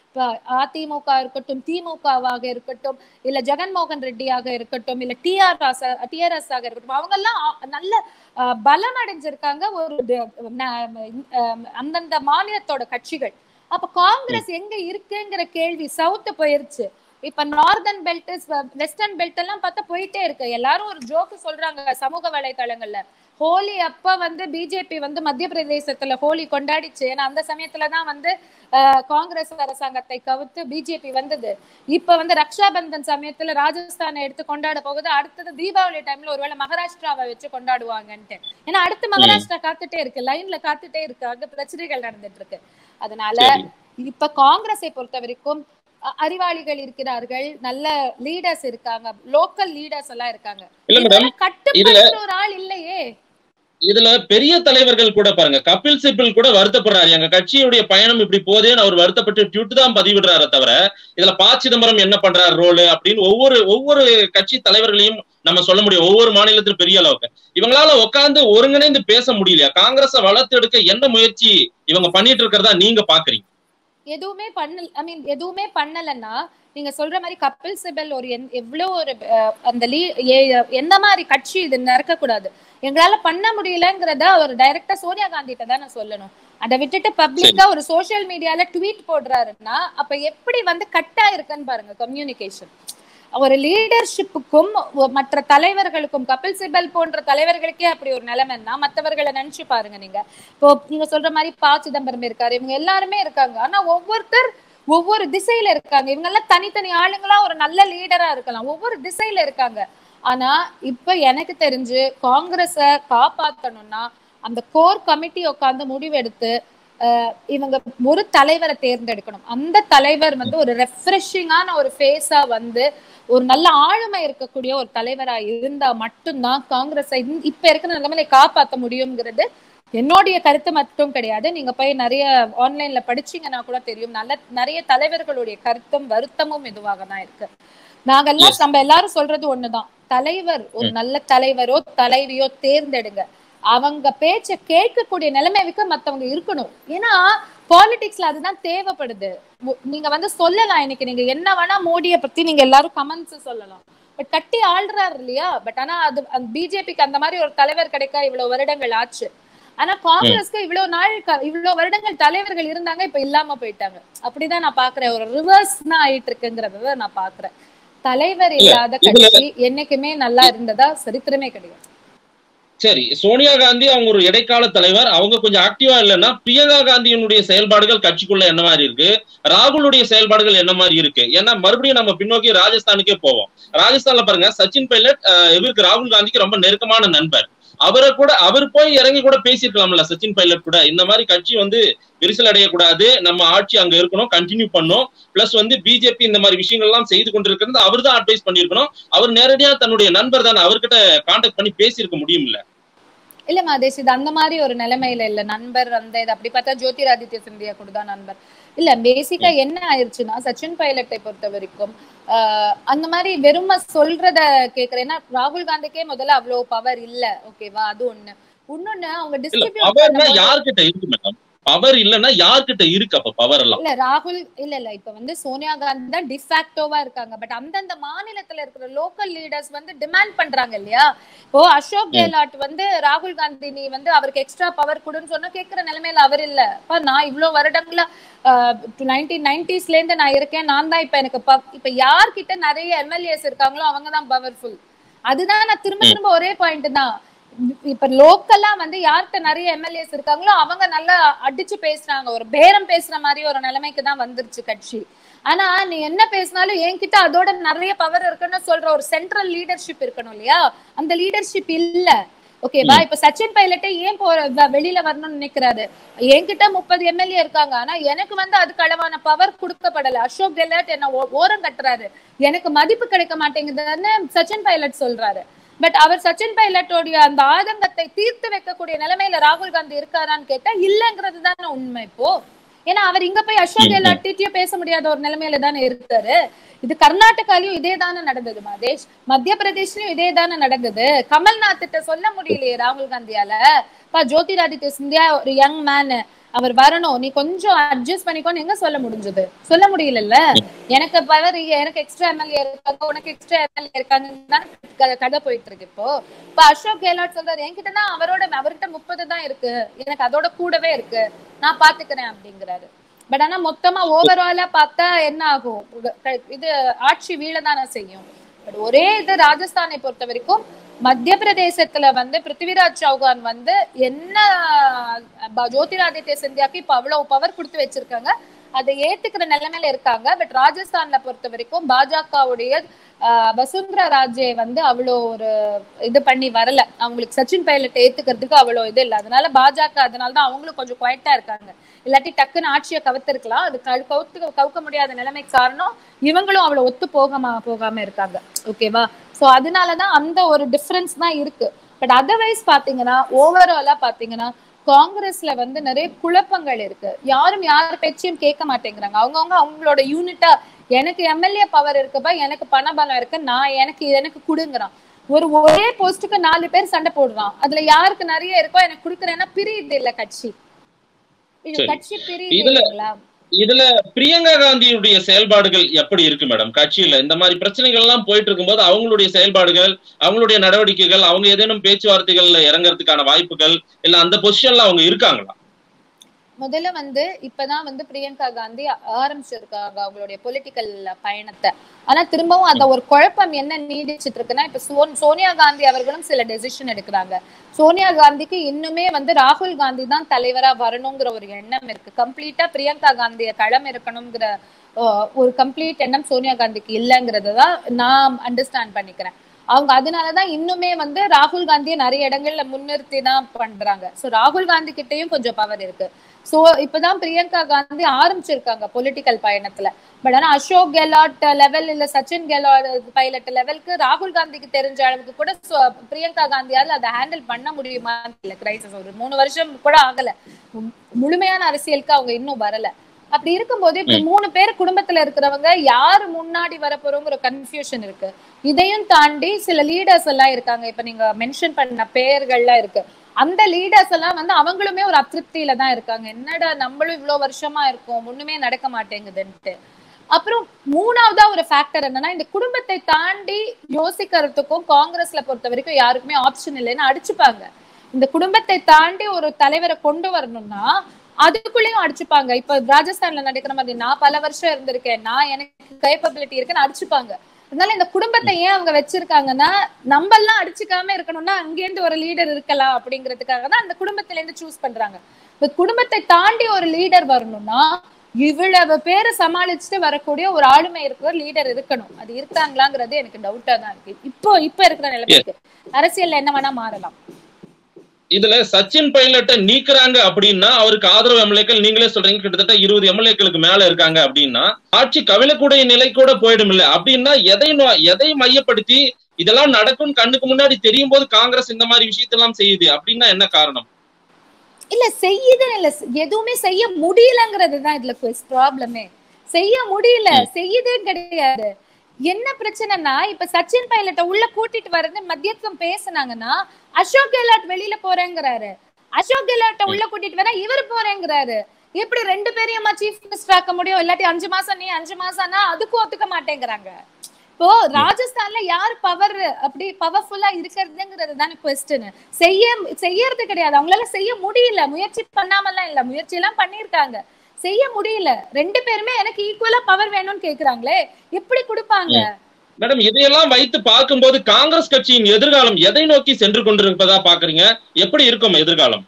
இப்ப அதிமுக இருக்கட்டும் திமுகவாக இருக்கட்டும் இல்ல ஜெகன்மோகன் ரெட்டியாக இருக்கட்டும் இல்ல டிஆர் டிஆர்எஸ் ஆக இருக்கட்டும் அவங்க எல்லாம் ஆ- நல்ல ஆஹ், பலம் அடைஞ்சிருக்காங்க ஒரு த- ந- ஆஹ், அந்தந்த மாநிலத்தோட கட்சிகள் அப்ப காங்கிரஸ் எங்க இருக்குங்கிற கேள்வி சவுத் போயிருச்சு இப்ப நார்தர்ன் பெல்ட் வெஸ்டர்ன் பெல்ட் எல்லாம் பார்த்தா போயிட்டே இருக்கு எல்லாரும் ஒரு ஜோக்கு சொல்றாங்க சமூக வலைதளங்கள்ல ஹோலி அப்ப வந்து பிஜேபி வந்து மத்திய பிரதேசத்துல ஹோலி கொண்டாடிச்சு ஏன்னா அந்த சமயத்துலதான் வந்து ஆஹ், காங்கிரஸ் அரசாங்கத்தை கவுத்து பிஜேபி வந்தது இப்ப வந்து ரக்ஷாபந்தன் சமயத்துல ராஜஸ்தானை எடுத்து கொண்டாட போகுது அடுத்தது தீபாவளி டைம்ல ஒருவேளை மகாராஷ்டிராவை வச்சு கொண்டாடுவாங்கன்ட்டு ஏன்னா அடுத்து மகாராஷ்டிரா காத்துட்டே இருக்கு லைன்ல காத்துட்டே இருக்கு அங்க பிரச்சனைகள் நடந்துட்டு இருக்கு அதனால சரி. இப்ப காங்கிரஸை பொறுத்த வரைக்கும் அ- அறிவாளிகள் இருக்கிறார்கள் நல்ல லீடர்ஸ் இருக்காங்க லோக்கல் லீடர்ஸ் எல்லாம் இருக்காங்க இல்ல மேடம் இதெல்லாம் கட்டுப்படுத்துற ஒரு ஆள் இல்லையே இதுல பெரிய தலைவர்கள் கூட பாருங்க கபில் சிபில் கூட வருத்தப்படுறாரு எங்க கட்சியுடைய பயணம் இப்படி போதேன்னு அவர் வருத்தப்பட்டு ட்விட் தான் பதிவிடுறாரு தவிர இதுல ப சிதம்பரம் என்ன பண்றாரு ரோல் அப்படின்னு ஒவ்வொரு ஒவ்வொரு கட்சி தலைவர்களையும் நம்ம சொல்ல முடியும் ஒவ்வொரு மாநிலத்திலும் பெரிய அளவுக்கு இவங்களால உட்கார்ந்து ஒருங்கிணைந்து பேச முடியலையா காங்கிரஸை வளர்த்தெடுக்க என்ன முயற்சி இவங்க பண்ணிட்டு இருக்கிறதா நீங்க பாக்குறீங்க எதுவுமே பண்ணல ஐ மீன் எதுவுமே பண்ணலன்னா நீங்க சொல்ற மாதிரி கபில் சிபல் ஒரு எந்- எவ்வளவு ஒரு அஹ், அந்த லீ எ- எந்த மாதிரி கட்சி இது நடக்க கூடாது எங்களால பண்ண முடியலங்கிறத ஒரு டைரக்டா சோனியா காந்திட்ட தான் நான் சொல்லணும் அதை விட்டுட்டு பப்ளிக்கா ஒரு சோஷியல் மீடியால ட்வீட் போடுறாருன்னா அப்ப எப்படி வந்து கட்டா இருக்குன்னு பாருங்க கம்யூனிகேஷன் ஒரு லீடர்ஷிப்புக்கும் மற்ற தலைவர்களுக்கும் கபில் சிபல் போன்ற தலைவர்களுக்கே அப்படி ஒரு நிலைமைன்னா மத்தவர்களை நினைச்சு பாருங்க நீங்க இப்போ நீங்க சொல்ற மாதிரி ப சிதம்பரம் இருக்காரு இவங்க எல்லாருமே இருக்காங்க ஆனா ஒவ்வொருத்தர் ஒவ்வொரு திசையில இருக்காங்க இவங்க எல்லாம் தனித்தனி ஆளுங்களா ஒரு நல்ல லீடரா இருக்கலாம் ஒவ்வொரு திசையில இருக்காங்க ஆனா இப்ப எனக்கு தெரிஞ்சு காங்கிரஸ காப்பாத்தணும்னா அந்த கோர் கமிட்டி உட்கார்ந்து முடிவெடுத்து அஹ், இவங்க ஒரு தலைவரை தேர்ந்தெடுக்கணும் அந்த தலைவர் வந்து ஒரு ரெஃப்ரெஷிங்கான ஒரு ஃபேஸா வந்து ஒரு நல்ல ஆளுமை இருக்கக்கூடிய ஒரு தலைவரா இருந்தா மட்டும்தான் காங்கிரஸை இந்த- இப்ப இருக்கிற நிலைமையில காப்பாத்த முடியுங்கிறது என்னுடைய கருத்து மட்டும் கிடையாது நீங்க போய் நிறைய ஆன்லைன்ல படிச்சீங்கன்னா கூட தெரியும் நல்ல நிறைய தலைவர்களுடைய கருத்தும் வருத்தமும் இதுவாக தான் இருக்கு நாங்கெல்லாம் நம்ம எல்லாரும் சொல்றது ஒண்ணுதான் தலைவர் ஒரு நல்ல தலைவரோ தலைவியோ தேர்ந்தெடுங்க அவங்க பேச்ச கேட்கக்கூடிய நிலைமைக்கு மத்தவங்க இருக்கணும் ஏன்னா பாலிடிக்ஸ்ல அதுதான் தேவைப்படுது மு- நீங்க வந்து சொல்லலாம் இன்னைக்கு நீங்க என்ன வேணா மோடியை பத்தி நீங்க எல்லாரும் கமெண்ட்ஸ் சொல்லலாம் பட் கட்டி ஆள்றாரு இல்லையா பட் ஆனா அது பிஜேபிக்கு அந்த மாதிரி ஒரு தலைவர் கிடைக்க இவ்வளவு வருடங்கள் ஆச்சு ஆனா காங்கிரஸ்க்கு இவ்வளவு நாள் க- இவ்வளவு வருடங்கள் தலைவர்கள் இருந்தாங்க இப்ப இல்லாம போயிட்டாங்க அப்படிதான் நான் பாக்குறேன் ஒரு ரிவர்ஸ் தான் ஆயிட்டு இருக்குங்கிறத நான் பாக்குறேன் தலைவர் இல்லாத கட்சி என்னைக்குமே நல்லா இருந்ததா சரித்திரமே கிடையாது சரி சோனியா காந்தி அவங்க ஒரு இடைக்கால தலைவர் அவங்க கொஞ்சம் ஆக்டிவா இல்லைன்னா பிரியங்கா காந்தியினுடைய செயல்பாடுகள் கட்சிக்குள்ள என்ன மாதிரி இருக்கு ராகுலுடைய செயல்பாடுகள் என்ன மாதிரி இருக்கு ஏன்னா மறுபடியும் நம்ம பின்னோக்கி ராஜஸ்தானுக்கே போவோம் ராஜஸ்தான்ல பாருங்க சச்சின் பைலட் அஹ், இவருக்கு ராகுல் காந்திக்கு ரொம்ப நெருக்கமான நண்பர் அவரை கூட அவர் போய் இறங்கி கூட பேசியிருக்கலாம்ல சச்சின் பைலட் கூட இந்த மாதிரி கட்சி வந்து விரிசல் அடையக்கூடாது நம்ம ஆட்சி அங்க இருக்கணும் கண்டினியூ பண்ணணும் பிளஸ் வந்து பிஜேபி இந்த மாதிரி விஷயங்கள் எல்லாம் செய்து கொண்டிருக்கிறது அவர் தான் அட்வைஸ் பண்ணிருக்கணும் அவர் நேரடியா தன்னுடைய நண்பர் தானே அவர்கிட்ட கான்டாக்ட் பண்ணி பேசியிருக்க முடியும்ல இல்ல மாதேஷ் இது அந்த மாதிரி ஒரு நிலைமையில இல்ல நண்பர் அந்த இது அப்படி பார்த்தா ஜோதிராதித்ய சிந்தியா கூட தான் நண்பர் இல்ல பேசிக்கா என்ன ஆயிருச்சுன்னா சச்சின் பைலட்டை பொறுத்த வரைக்கும் ஆஹ் அந்த மாதிரி வெறும சொல்றத கேக்குறேன் ஏன்னா ராகுல் காந்திக்கே முதல்ல அவ்வளவு பவர் இல்ல ஓகேவா அது ஒண்ணு இன்னொன்னு அவங்க இல்ல டிஸ்ட்ரிபியூட் பவர்னா யார்கிட்ட இருக்கு மேடம் பவர் இல்லன்னா யார்கிட்ட இருக்கு அப்ப பவர் எல்லாம் இல்ல ராகுல் இல்ல இல்ல இப்ப வந்து சோனியா காந்தி தான் டிஃபாக்டோவா இருக்காங்க பட் அந்தந்த மாநிலத்துல இருக்கிற லோக்கல் லீடர்ஸ் வந்து டிமாண்ட் பண்றாங்க இல்லையா இப்போ அசோக் கெலாட் வந்து ராகுல் காந்தி நீ வந்து அவருக்கு எக்ஸ்ட்ரா பவர் கொடுன்னு சொன்னா கேக்குற நிலைமையில அவர் இல்ல அப்ப நான் இவ்வளவு வருடங்களா நைன்டீன் நைன்டிஸ்ல இருந்து நான் இருக்கேன் நான் தான் இப்ப எனக்கு ப- இப்ப யார்கிட்ட நிறைய எம்எல்ஏஸ் இருக்காங்களோ அவங்க தான் பவர்ஃபுல் அதுதான் நான் திரும்ப திரும்ப ஒரே பாயிண்ட் தான் இப்ப லோக்கலா வந்து யார்கிட்ட நிறைய எம்எல்ஏஸ் இருக்காங்களோ அவங்க நல்லா அடிச்சு பேசுறாங்க ஒரு பேரம் பேசுற மாதிரி ஒரு நிலைமைக்கு தான் வந்துருச்சு கட்சி ஆனா நீ என்ன பேசினாலும் என்கிட்ட அதோட நிறைய பவர் இருக்குன்னு சொல்ற ஒரு சென்ட்ரல் லீடர்ஷிப் இருக்கணும் இல்லையா அந்த லீடர்ஷிப் இல்ல ஓகேவா இப்ப சச்சின் பைலட்டே ஏன் போற வ- வெளியில வரணும்னு நினைக்கிறாரு என்கிட்ட முப்பது எம்எல்ஏ இருக்காங்க ஆனா எனக்கு வந்து அதுக்கு அளவான பவர் கொடுக்கப்படல அசோக் கெலாட் என்ன ஓ- ஓரம் கட்டுறாரு எனக்கு மதிப்பு கிடைக்க மாட்டேங்குதுன்னு சச்சின் பைலட் சொல்றாரு பட் அவர் சச்சின் பைலட்டோடைய அந்த ஆதங்கத்தை தீர்த்து வைக்கக்கூடிய நிலைமையில ராகுல் காந்தி இருக்காரான்னு கேட்டா இல்லங்கிறது தானே உண்மை இப்போ ஏன்னா அவர் இங்க போய் அசோக் கெலாட்டியும் பேச முடியாத ஒரு நிலைமையில தானே இருக்காரு இது கர்நாடகாலயும் இதே தானே நடந்தது மாதேஷ் மத்திய பிரதேஷ்லயும் இதே தானே நடந்தது கமல்நாத் கிட்ட சொல்ல முடியலையே ராகுல் காந்தியால பா ஜோதிராதித்ய சிந்தியா ஒரு யங் மேன் அவர் வரணும் நீ கொஞ்சம் அட்ஜஸ்ட் பண்ணிக்கோன்னு எங்க சொல்ல முடிஞ்சது சொல்ல முடியலல்ல எனக்கு பவர் எனக்கு எக்ஸ்ட்ரா எம்எல்ஏ இருக்காங்க உனக்கு எக்ஸ்ட்ரா எம்எல்ஏ இருக்காங்க கதை போயிட்டு இருக்கு இப்போ இப்ப அசோக் கெலாட் சொல்றாரு என்கிட்ட தான் அவரோட அவர்கிட்ட முப்பது தான் இருக்கு எனக்கு அதோட கூடவே இருக்கு நான் பாத்துக்கிறேன் அப்படிங்கிறாரு பட் ஆனா மொத்தமா ஓவராலா பார்த்தா என்ன ஆகும் இது ஆட்சி வீழதானே செய்யும் பட் ஒரே இது ராஜஸ்தானை பொறுத்த வரைக்கும் மத்திய பிரதேசத்துல வந்து பிருத்திவிராஜ் சௌகான் வந்து என்ன ஜோதிராதித்ய சிந்தியாக்கு இப்ப அவ்வளவு பவர் கொடுத்து வச்சிருக்காங்க அதை ஏத்துக்கிற நிலைமையில இருக்காங்க பட் ராஜஸ்தான்ல பொறுத்த வரைக்கும் பாஜகவுடைய வசுந்தரா ராஜே வந்து அவ்வளோ ஒரு இது பண்ணி வரல அவங்களுக்கு சச்சின் பைலட் ஏத்துக்கிறதுக்கு அவ்வளோ இது இல்லை அதனால பாஜக அதனால தான் அவங்களும் கொஞ்சம் குவைட்டா இருக்காங்க இல்லாட்டி டக்குன்னு ஆட்சியை கவுத்திருக்கலாம் அது கவுத்து கவுக்க முடியாத நிலைமை காரணம் இவங்களும் அவ்வளவு ஒத்து போகாம போகாம இருக்காங்க ஓகேவா சோ அதனாலதான் அந்த ஒரு டிஃபரன்ஸ் தான் இருக்கு பட் அதர்வைஸ் பாத்தீங்கன்னா ஓவராலா பாத்தீங்கன்னா காங்கிரஸ்ல வந்து நிறைய குழப்பங்கள் இருக்கு யாரும் யார் பேச்சையும் கேட்க மாட்டேங்கிறாங்க அவங்கவுங்க அவங்களோட யூனிட்டா எனக்கு எம்எல்ஏ பவர் இருக்குப்பா எனக்கு பணபலம் இருக்கு நான் எனக்கு எனக்கு கொடுங்குறான் ஒரு ஒரே போஸ்டுக்கு நாலு பேர் சண்டை போடுறான் அதுல யாருக்கு நிறைய இருக்கோ எனக்கு கொடுக்குறேன்னா பிரியுது இல்ல கட்சி கட்சி பிரியுது இதுல பிரியங்கா காந்தியுடைய செயல்பாடுகள் எப்படி இருக்கு மேடம் கட்சியில இந்த மாதிரி பிரச்சனைகள் எல்லாம் போயிட்டு இருக்கும்போது அவங்களுடைய செயல்பாடுகள் அவங்களுடைய நடவடிக்கைகள் அவங்க ஏதேனும் பேச்சுவார்த்தைகள்ல இறங்குறதுக்கான வாய்ப்புகள் இல்ல அந்த பொசிஷன்ல அவங்க இருக்காங்களா முதல்ல வந்து இப்பதான் வந்து பிரியங்கா காந்தி ஆரம்பிச்சிருக்காங்க அவங்களுடைய பொலிட்டிக்கல் பயணத்தை ஆனா திரும்பவும் அந்த ஒரு குழப்பம் என்ன நீடிச்சிட்டு இருக்குன்னா இப்ப சோனியா காந்தி அவர்களும் சில டெசிஷன் எடுக்கிறாங்க சோனியா காந்திக்கு இன்னுமே வந்து ராகுல் காந்தி தான் தலைவரா வரணுங்கிற ஒரு எண்ணம் இருக்கு கம்ப்ளீட்டா பிரியங்கா காந்திய களம் இருக்கணுங்கிற ஒரு கம்ப்ளீட் எண்ணம் சோனியா காந்திக்கு இல்லைங்கிறத தான் நான் அண்டர்ஸ்டாண்ட் பண்ணிக்கிறேன் அவங்க அதனாலதான் இன்னுமே வந்து ராகுல் காந்தியை நிறைய இடங்கள்ல முன்னிறுத்தி தான் பண்றாங்க சோ ராகுல் காந்தி கிட்டயும் கொஞ்சம் பவர் இருக்கு சோ இப்பதான் பிரியங்கா காந்தி ஆரம்பிச்சிருக்காங்க பொலிட்டிக்கல் பயணத்துல பட் ஆனா அசோக் கெலாட் லெவல் இல்ல சச்சின் கெலாட் பைலட் லெவலுக்கு ராகுல் காந்திக்கு தெரிஞ்ச அளவுக்கு கூட பிரியங்கா காந்தியால அதை ஹேண்டில் பண்ண முடியுமா இல்ல கிரைசிஸ் ஒரு மூணு வருஷம் கூட ஆகல முழுமையான அரசியலுக்கு அவங்க இன்னும் வரல அப்படி இருக்கும்போது இப்ப மூணு பேர் குடும்பத்துல இருக்கிறவங்க யாரு முன்னாடி வரப்போறோங்கிற கன்ஃபியூஷன் இருக்கு இதையும் தாண்டி சில லீடர்ஸ் எல்லாம் இருக்காங்க இப்ப நீங்க மென்ஷன் பண்ண பெயர்கள்லாம் இருக்கு அந்த லீடர்ஸ் எல்லாம் வந்து அவங்களுமே ஒரு அதிருப்தியில தான் இருக்காங்க என்னடா நம்மளும் இவ்வளவு வருஷமா இருக்கோம் ஒண்ணுமே நடக்க மாட்டேங்குதுன்ட்டு அப்புறம் மூணாவதா ஒரு ஃபேக்டர் என்னன்னா இந்த குடும்பத்தை தாண்டி யோசிக்கிறதுக்கும் காங்கிரஸ்ல பொறுத்த வரைக்கும் யாருக்குமே ஆப்ஷன் இல்லைன்னு அடிச்சுப்பாங்க இந்த குடும்பத்தை தாண்டி ஒரு தலைவரை கொண்டு வரணும்னா அதுக்குள்ளேயும் அடிச்சுப்பாங்க இப்ப ராஜஸ்தான்ல நடக்கிற மாதிரி நான் பல வருஷம் இருந்திருக்கேன் நான் எனக்கு கேப்பபிலிட்டி இருக்குன்னு அடிச்சுப்பாங்க அதனால இந்த குடும்பத்தை ஏன் அவங்க வச்சிருக்காங்கன்னா நம்ம எல்லாம் அடிச்சுக்காம இருக்கணும்னா அங்கேருந்து ஒரு லீடர் இருக்கலாம் அப்படிங்கிறதுக்காக தான் அந்த குடும்பத்துல இருந்து சூஸ் பண்றாங்க இப்ப குடும்பத்தை தாண்டி ஒரு லீடர் வரணும்னா இவ்வளவு பேரை சமாளிச்சுட்டு வரக்கூடிய ஒரு ஆளுமை இருக்கிற லீடர் இருக்கணும் அது இருக்காங்களாங்கிறது எனக்கு டவுட்டா தான் இருக்கு இப்போ இப்ப இருக்கிற நிலைமைக்கு அரசியல்ல என்ன வேணா மாறலாம் இதுல சச்சின் பைலட்டை நீக்குறாங்க அப்படின்னா அவருக்கு ஆதரவு எம்எல்ஏக்கள் நீங்களே சொல்றீங்க கிட்டத்தட்ட இருபது எம்எல்ஏக்களுக்கு மேல இருக்காங்க அப்படின்னா ஆட்சி கவிழக்கூடிய நிலை கூட போயிடும் இல்ல அப்படின்னா எதை எதை மையப்படுத்தி இதெல்லாம் நடக்கும் கண்ணுக்கு முன்னாடி தெரியும் போது காங்கிரஸ் இந்த மாதிரி விஷயத்தெல்லாம் செய்யுது அப்படின்னா என்ன காரணம் இல்ல செய்யுது இல்ல எதுவுமே செய்ய முடியலங்கிறது தான் இதுல ப்ராப்ளமே செய்ய முடியல செய்யுதே கிடையாது என்ன பிரச்சனைனா இப்ப சச்சின் பைலட்ட உள்ள கூட்டிட்டு வர்றது மத்தியத்துவம் பேசுனாங்கன்னா அசோக் கெலாட் வெளியில போறேங்கிறாரு அசோக் கெலாட்ட உள்ள கூட்டிட்டு வர இவர் போறேங்கிறாரு எப்படி ரெண்டு பேரையுமா சீஃப் மினிஸ்டர் ஆக்க முடியும் இல்லாட்டி அஞ்சு மாசம் நீ அஞ்சு மாசம்னா அதுக்கும் ஒத்துக்க மாட்டேங்கிறாங்க இப்போ ராஜஸ்தான்ல யார் பவர் அப்படி பவர்ஃபுல்லா இருக்கிறதுங்கிறது தானே கொஸ்டின் செய்ய செய்யறது கிடையாது அவங்களால செய்ய முடியல முயற்சி பண்ணாமலாம் இல்ல முயற்சி எல்லாம் பண்ணிருக்காங்க செய்ய முடியல ரெண்டு பேருமே எனக்கு ஈக்குவலா பவர் வேணும்னு கேக்குறாங்களே எப்படி கொடுப்பாங்க மேடம் இதையெல்லாம் வைத்து பார்க்கும்போது காங்கிரஸ் கட்சியின் எதிர்காலம் எதை நோக்கி சென்று கொண்டிருப்பதா பாக்குறீங்க எப்படி இருக்கும் எதிர்காலம்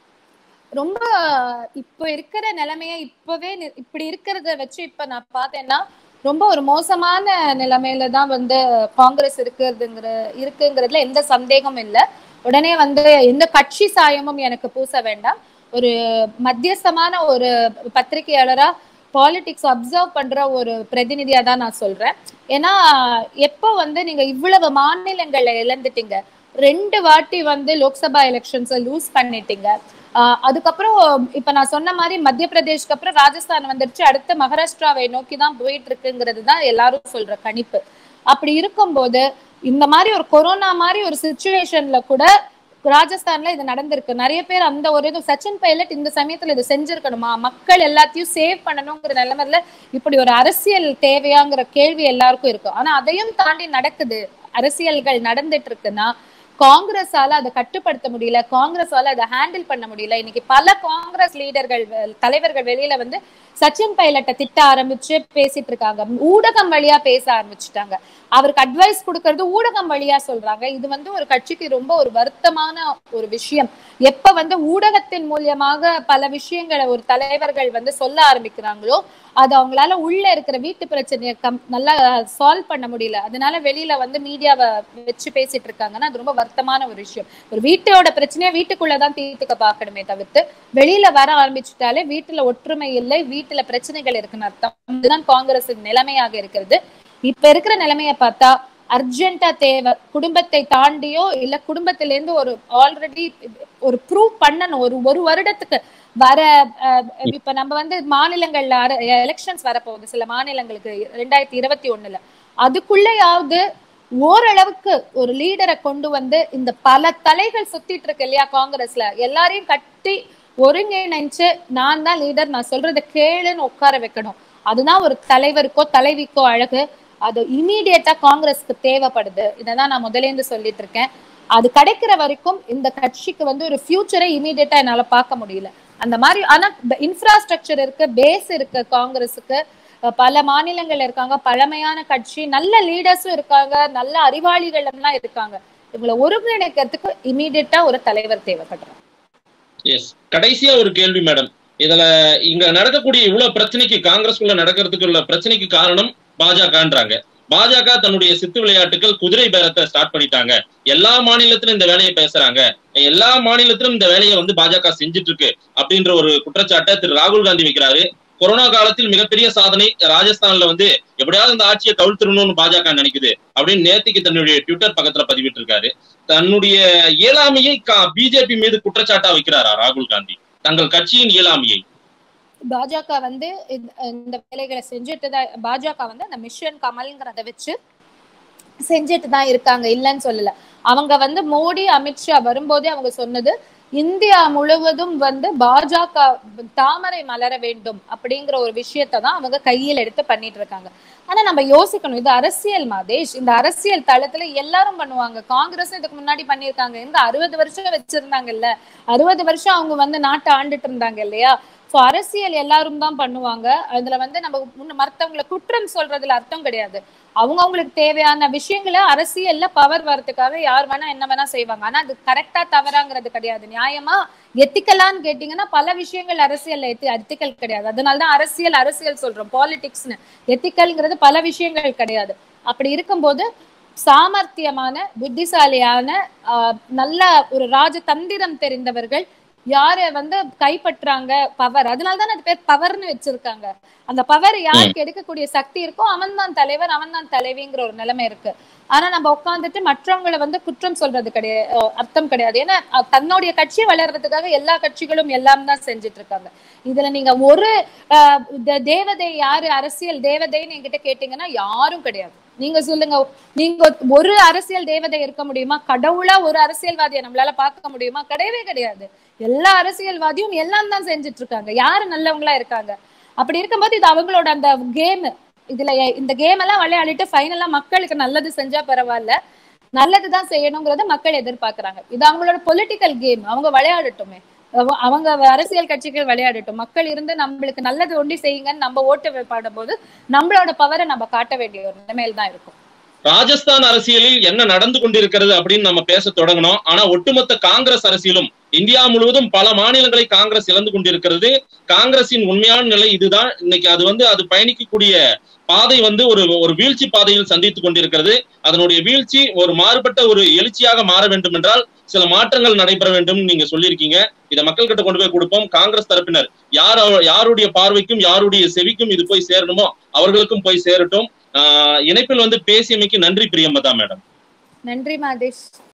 ரொம்ப இப்ப இருக்கிற நிலைமைய இப்பவே இப்படி இருக்கிறத வச்சு இப்ப நான் பார்த்தேன்னா ரொம்ப ஒரு மோசமான நிலைமையில தான் வந்து காங்கிரஸ் இருக்கிறதுங்கிற இருக்குங்கிறதுல எந்த சந்தேகமும் இல்லை உடனே வந்து எந்த கட்சி சாயமும் எனக்கு பூச வேண்டாம் ஒரு மத்தியஸ்தமான ஒரு பத்திரிகையாளரா பாலிடிக்ஸ் அப்சர்வ் பண்ற ஒரு பிரதிநிதியா தான் நான் சொல்றேன் ஏன்னா எப்போ வந்து நீங்க இவ்வளவு மாநிலங்களை இழந்துட்டீங்க ரெண்டு வாட்டி வந்து லோக்சபா எலெக்ஷன்ஸை லூஸ் பண்ணிட்டீங்க அதுக்கப்புறம் இப்ப நான் சொன்ன மாதிரி மத்திய பிரதேஷ்க்கு அப்புறம் ராஜஸ்தான் வந்துருச்சு அடுத்து மகாராஷ்டிராவை நோக்கி தான் போயிட்டு இருக்குங்கிறது தான் எல்லாரும் சொல்ற கணிப்பு அப்படி இருக்கும்போது இந்த மாதிரி ஒரு கொரோனா மாதிரி ஒரு சுச்சுவேஷன்ல கூட ராஜஸ்தான்ல இது நடந்திருக்கு நிறைய பேர் அந்த ஒரு இது சச்சின் பைலட் இந்த சமயத்துல இது செஞ்சிருக்கணுமா மக்கள் எல்லாத்தையும் சேவ் பண்ணணுங்கிற நிலைமையில இப்படி ஒரு அரசியல் தேவையாங்கிற கேள்வி எல்லாருக்கும் இருக்கும் ஆனா அதையும் தாண்டி நடக்குது அரசியல்கள் நடந்துட்டு இருக்குன்னா காங்கிரஸால அதை கட்டுப்படுத்த முடியல காங்கிரஸால அதை ஹேண்டில் பண்ண முடியல இன்னைக்கு பல காங்கிரஸ் லீடர்கள் வெ- தலைவர்கள் வெளியில வந்து சச்சின் பைலட்டை திட்ட ஆரம்பிச்சு பேசிட்டு இருக்காங்க ஊடகம் வழியா பேச ஆரம்பிச்சுட்டாங்க அவருக்கு அட்வைஸ் கொடுக்கறது ஊடகம் வழியா சொல்றாங்க இது வந்து ஒரு கட்சிக்கு ரொம்ப ஒரு வருத்தமான ஒரு விஷயம் எப்ப வந்து ஊடகத்தின் மூலியமாக பல விஷயங்களை ஒரு தலைவர்கள் வந்து சொல்ல ஆரம்பிக்கிறாங்களோ அது அவங்களால உள்ள இருக்கிற வீட்டு பிரச்சனையை கம் நல்லா சால்வ் பண்ண முடியல அதனால வெளியில வந்து மீடியாவை வச்சு பேசிட்டு இருக்காங்கன்னா அது ரொம்ப வருத்தமான ஒரு விஷயம் ஒரு வீட்டோட பிரச்சனையை வீட்டுக்குள்ளதான் தீர்த்துக்க பார்க்கணுமே தவிர்த்து வெளியில வர ஆரம்பிச்சுட்டாலே வீட்டுல ஒற்றுமை இல்லை வீட்டுல பிரச்சனைகள் இருக்குன்னு அர்த்தம் இதுதான் காங்கிரஸின் நிலைமையாக இருக்கிறது இப்ப இருக்கிற நிலைமைய பார்த்தா அர்ஜென்ட்டா தேவை குடும்பத்தை தாண்டியோ இல்ல குடும்பத்தில இருந்து ஒரு ஆல்ரெடி ஒரு ப்ரூவ் பண்ணணும் ஒரு ஒரு வருடத்துக்கு வர அஹ், இப்ப நம்ம வந்து மாநிலங்கள்ல எலெக்ஷன்ஸ் வரப்போகுது சில மாநிலங்களுக்கு ரெண்டாயிரத்தி இருபத்தி ஒண்ணுல அதுக்குள்ளயாவது ஓரளவுக்கு ஒரு லீடரை கொண்டு வந்து இந்த பல தலைகள் சுத்திட்டு இருக்கு இல்லையா காங்கிரஸ்ல எல்லாரையும் கட்டி ஒருங்கிணைச்சு நான் தான் லீடர் நான் சொல்றதை கேளுன்னு உட்கார வைக்கணும் அதுதான் ஒரு தலைவருக்கோ தலைவிக்கோ அழகு அது இமீடியட்டா காங்கிரஸ்க்கு தேவைப்படுது இததான் நான் முதல்ல இருந்து சொல்லிட்டு இருக்கேன் அது கிடைக்கிற வரைக்கும் இந்த கட்சிக்கு வந்து ஒரு ஃபியூச்சரை இமீடியட்டா என்னால பார்க்க முடியல அந்த மாதிரி ஆனா இன்ஃப்ராஸ்ட்ரக்சர் இருக்கு பேஸ் இருக்கு காங்கிரஸுக்கு அஹ் பல மாநிலங்கள்ல இருக்காங்க பழமையான கட்சி நல்ல லீடர்ஸும் இருக்காங்க நல்ல அறிவாளிகள் எல்லாம் இருக்காங்க இவங்களை ஒருங்கிணைக்கிறதுக்கு இமீடியட்டா ஒரு தலைவர் தேவைப்படுறாங்க எஸ் கடைசியா ஒரு கேள்வி மேடம் இதுல இங்க நடக்கக்கூடிய இவ்வளவு பிரச்சனைக்கு காங்கிரஸ்குள்ள நடக்கிறதுக்கு உள்ள பிரச்சனைக்கு காரணம் பாஜகன்றாங்க பாஜக தன்னுடைய சித்து விளையாட்டுகள் குதிரை பேரத்தை ஸ்டார்ட் பண்ணிட்டாங்க எல்லா மாநிலத்திலும் இந்த வேலையை பேசுறாங்க எல்லா மாநிலத்திலும் இந்த வேலையை வந்து பாஜக செஞ்சுட்டு இருக்கு அப்படின்ற ஒரு குற்றச்சாட்டை திரு ராகுல் காந்தி வைக்கிறாரு கொரோனா காலத்தில் மிகப்பெரிய சாதனை ராஜஸ்தான்ல வந்து எப்படியாவது இந்த ஆட்சியை கவிழ்த்திடணும்னு பாஜக நினைக்குது அப்படின்னு நேத்திக்கு தன்னுடைய ட்விட்டர் பக்கத்துல பதிவிட்டு இருக்காரு தன்னுடைய இயலாமையை பிஜேபி மீது குற்றச்சாட்டா வைக்கிறாரா ராகுல் காந்தி தங்கள் கட்சியின் இயலாமையை பாஜக வந்து இந்த- இந்த வேலைகளை செஞ்சுட்டு தான் பாஜக வந்து அந்த மிஷன் கமல்ங்கிறத வச்சு செஞ்சுட்டு தான் இருக்காங்க இல்லைன்னு சொல்லல அவங்க வந்து மோடி அமித்ஷா வரும்போதே அவங்க சொன்னது இந்தியா முழுவதும் வந்து பாஜக தாமரை மலர வேண்டும் அப்படிங்கிற ஒரு விஷயத்தை தான் அவங்க கையில் எடுத்து பண்ணிட்டு இருக்காங்க ஆனா நம்ம யோசிக்கணும் இது அரசியல் மாதேஷ் இந்த அரசியல் தளத்துல எல்லாரும் பண்ணுவாங்க காங்கிரஸ் இதுக்கு முன்னாடி பண்ணியிருக்காங்க இந்த அறுபது வருஷம் வச்சிருந்தாங்கல்ல அறுபது வருஷம் அவங்க வந்து நாட்டை ஆண்டுட்டு இருந்தாங்க இல்லையா சோ அரசியல் எல்லாரும் தான் பண்ணுவாங்க அதுல வந்து நம்ம முன்ன மத்தவங்களை குற்றம் சொல்றதுல அர்த்தம் கிடையாது அவங்க அவங்களுக்கு தேவையான விஷயங்களை அரசியல்ல பவர் வரதுக்காக யார் வேணா என்ன வேணா செய்வாங்க ஆனா அது கரெக்டா தவறாங்கிறது கிடையாது நியாயமா எத்திக்கலான்னு கேட்டீங்கன்னா பல விஷயங்கள் அரசியல்ல எத்தி எத்திக்கல் கிடையாது அதனாலதான் அரசியல் அரசியல் சொல்றோம் பாலிடிக்ஸ்னு எத்திக்கல்ங்கிறது பல விஷயங்கள் கிடையாது அப்படி இருக்கும்போது சாமர்த்தியமான புத்திசாலியான ஆஹ், நல்ல ஒரு ராஜதந்திரம் தெரிந்தவர்கள் யார வந்து கைப்பற்றாங்க பவர் அதனால தான் அது பேர் பவர்னு வச்சிருக்காங்க அந்த பவர் யாருக்கு எடுக்கக்கூடிய சக்தி இருக்கோ அவன் தான் தலைவர் அவன் தான் தலைவிங்கிற ஒரு நிலைமை இருக்கு ஆனா நம்ம உட்காந்துட்டு மற்றவங்களை வந்து குற்றம் சொல்றது கிடையாது அஹ் அர்த்தம் கிடையாது ஏன்னா அஹ் தன்னுடைய கட்சி வளர்றதுக்காக எல்லா கட்சிகளும் எல்லாம் தான் செஞ்சுட்டு இருக்காங்க இதுல நீங்க ஒரு அஹ், த- தேவதை யாரு அரசியல் தேவதைன்னு என்கிட்ட கேட்டீங்கன்னா யாரும் கிடையாது நீங்க சொல்லுங்க நீங்க ஒரு அரசியல் தேவதை இருக்க முடியுமா கடவுளா ஒரு அரசியல்வாதியை நம்மளால பார்க்க முடியுமா கிடையவே கிடையாது எல்லா அரசியல்வாதியும் எல்லாம் தான் செஞ்சுட்டு இருக்காங்க யாரு நல்லவங்களா இருக்காங்க அப்படி இருக்கும்போது இது அவங்களோட அந்த கேம் இதுல எ- இந்த கேம் எல்லாம் விளையாடிட்டு ஃபைனலா மக்களுக்கு நல்லது செஞ்சா பரவாயில்ல நல்லதுதான் செய்யணுங்கிறத மக்கள் எதிர்பார்க்கறாங்க இது அவங்களோட பொலிட்டிக்கல் கேம் அவங்க விளையாடட்டுமே அவ- அவங்க அரசியல் கட்சிகள் விளையாடட்டும் மக்கள் இருந்து நம்மளுக்கு நல்லது ஒண்டி செய்யுங்கன்னு நம்ம ஓட்டு பாடும்போது நம்மளோட பவரை நம்ம காட்ட வேண்டிய ஒரு நிலைமையில தான் இருக்கும் ராஜஸ்தான் அரசியலில் என்ன நடந்து கொண்டிருக்கிறது அப்படின்னு நம்ம பேச தொடங்கணும் ஆனா ஒட்டுமொத்த காங்கிரஸ் அரசியலும் இந்தியா முழுவதும் பல மாநிலங்களை காங்கிரஸ் இழந்து கொண்டிருக்கிறது காங்கிரசின் உண்மையான நிலை இதுதான் இன்னைக்கு அது வந்து அது பயணிக்கக்கூடிய பாதை வந்து ஒரு ஒரு வீழ்ச்சி பாதையில் சந்தித்துக் கொண்டிருக்கிறது அதனுடைய வீழ்ச்சி ஒரு மாறுபட்ட ஒரு எழுச்சியாக மாற வேண்டும் என்றால் சில மாற்றங்கள் நடைபெற வேண்டும் நீங்க சொல்லியிருக்கீங்க இதை மக்கள் கிட்ட கொண்டு போய் கொடுப்போம் காங்கிரஸ் தரப்பினர் யார் அவ- யாருடைய பார்வைக்கும் யாருடைய செவிக்கும் இது போய் சேரணுமோ அவர்களுக்கும் போய் சேரட்டும் ஆஹ் இணைப்பில் வந்து பேசியமைக்கு நன்றி பிரியம்பதா மேடம் நன்றி மாதேஷ்